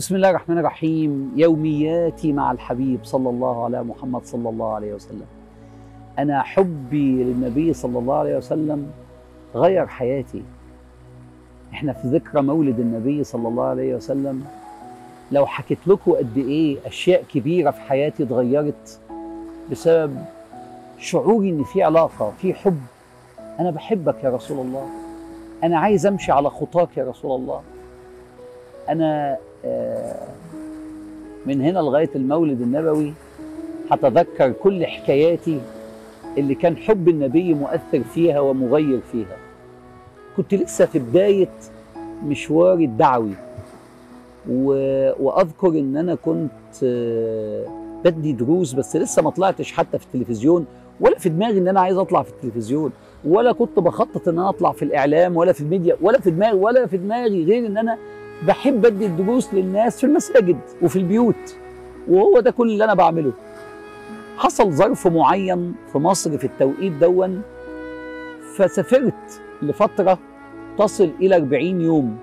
بسم الله الرحمن الرحيم يومياتي مع الحبيب صلى الله على محمد صلى الله عليه وسلم أنا حبي للنبي صلى الله عليه وسلم غير حياتي احنا في ذكرى مولد النبي صلى الله عليه وسلم لو حكيت لكم قد ايه اشياء كبيره في حياتي اتغيرت بسبب شعوري ان في علاقه في حب انا بحبك يا رسول الله انا عايز امشي على خطاك يا رسول الله انا آه، من هنا لغايه المولد النبوي هتذكر كل حكاياتي اللي كان حب النبي مؤثر فيها ومغير فيها كنت لسه في بدايه مشواري الدعوي و... واذكر ان انا كنت آه، بدي دروس بس لسه ما طلعتش حتى في التلفزيون ولا في دماغي ان انا عايز اطلع في التلفزيون ولا كنت بخطط ان انا اطلع في الاعلام ولا في الميديا ولا في دماغي ولا في دماغي غير ان انا بحب ادي الدروس للناس في المساجد وفي البيوت وهو ده كل اللي انا بعمله حصل ظرف معين في مصر في التوقيت دون فسافرت لفترة تصل إلى 40 يوم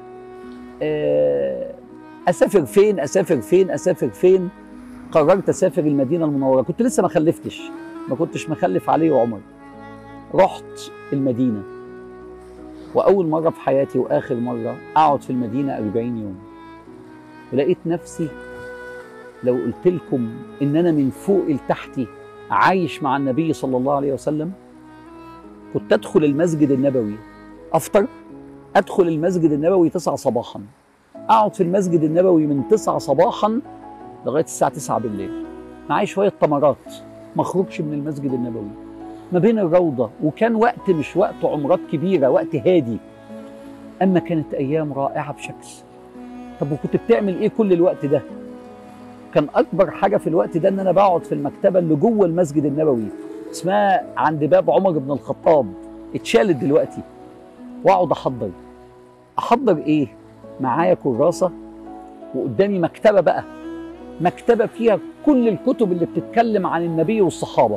آه، أسافر فين أسافر فين أسافر فين قررت أسافر المدينة المنورة كنت لسه ما خلفتش ما كنتش مخلف علي وعمر رحت المدينة وأول مرة في حياتي وآخر مرة أقعد في المدينة 40 يوم ولقيت نفسي لو قلت لكم إن أنا من فوق لتحتي عايش مع النبي صلى الله عليه وسلم كنت أدخل المسجد النبوي أفطر أدخل المسجد النبوي 9 صباحا أقعد في المسجد النبوي من 9 صباحا لغاية الساعة 9 بالليل معايا شوية تمرات ما اخرجش من المسجد النبوي ما بين الروضة وكان وقت مش وقت عمرات كبيرة وقت هادي أما كانت أيام رائعة بشكل طب وكنت بتعمل إيه كل الوقت ده؟ كان أكبر حاجة في الوقت ده إن أنا بقعد في المكتبة اللي جوه المسجد النبوي اسمها عند باب عمر بن الخطاب اتشالت دلوقتي واقعد احضر احضر ايه معايا كراسه وقدامي مكتبه بقى مكتبه فيها كل الكتب اللي بتتكلم عن النبي والصحابه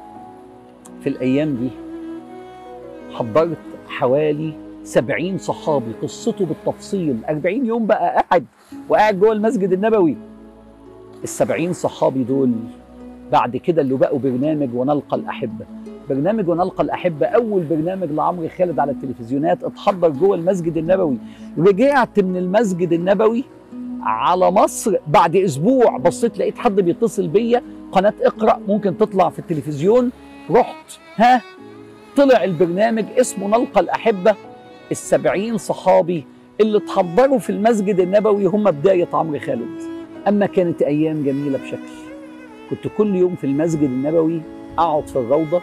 في الايام دي حضرت حوالي سبعين صحابي قصته بالتفصيل أربعين يوم بقى قاعد وقاعد جوه المسجد النبوي السبعين صحابي دول بعد كده اللي بقوا برنامج ونلقى الأحبة برنامج ونلقى الأحبة أول برنامج لعمرو خالد على التلفزيونات اتحضر جوه المسجد النبوي رجعت من المسجد النبوي على مصر بعد أسبوع بصيت لقيت حد بيتصل بيا قناة اقرأ ممكن تطلع في التلفزيون رحت ها طلع البرنامج اسمه نلقى الأحبة السبعين صحابي اللي اتحضروا في المسجد النبوي هم بداية عمرو خالد أما كانت أيام جميلة بشكل كنت كل يوم في المسجد النبوي اقعد في الروضه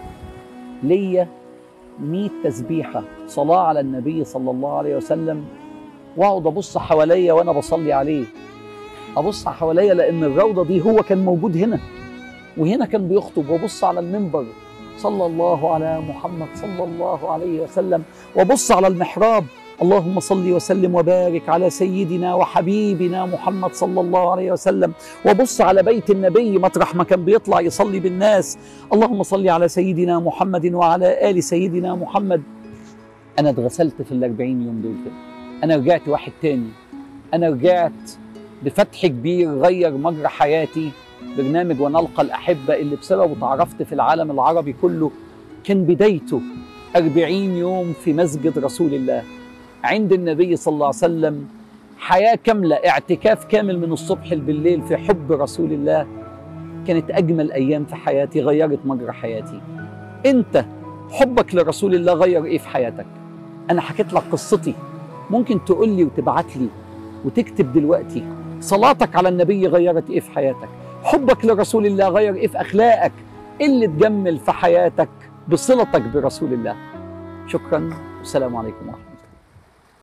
ليا 100 تسبيحه صلاه على النبي صلى الله عليه وسلم واقعد ابص حواليا وانا بصلي عليه ابص حواليا لان الروضه دي هو كان موجود هنا وهنا كان بيخطب وابص على المنبر صلى الله على محمد صلى الله عليه وسلم وابص على المحراب اللهم صل وسلم وبارك على سيدنا وحبيبنا محمد صلى الله عليه وسلم وبص على بيت النبي مطرح ما كان بيطلع يصلي بالناس اللهم صل على سيدنا محمد وعلى آل سيدنا محمد أنا اتغسلت في الأربعين يوم دول كده أنا رجعت واحد تاني أنا رجعت بفتح كبير غير مجرى حياتي برنامج ونلقى الأحبة اللي بسببه تعرفت في العالم العربي كله كان بدايته أربعين يوم في مسجد رسول الله عند النبي صلى الله عليه وسلم حياة كاملة اعتكاف كامل من الصبح بالليل في حب رسول الله كانت أجمل أيام في حياتي غيرت مجرى حياتي أنت حبك لرسول الله غير إيه في حياتك أنا حكيت لك قصتي ممكن تقول لي وتبعت لي وتكتب دلوقتي صلاتك على النبي غيرت إيه في حياتك حبك لرسول الله غير إيه في أخلاقك إيه اللي تجمل في حياتك بصلتك برسول الله شكرا والسلام عليكم ورحمة الله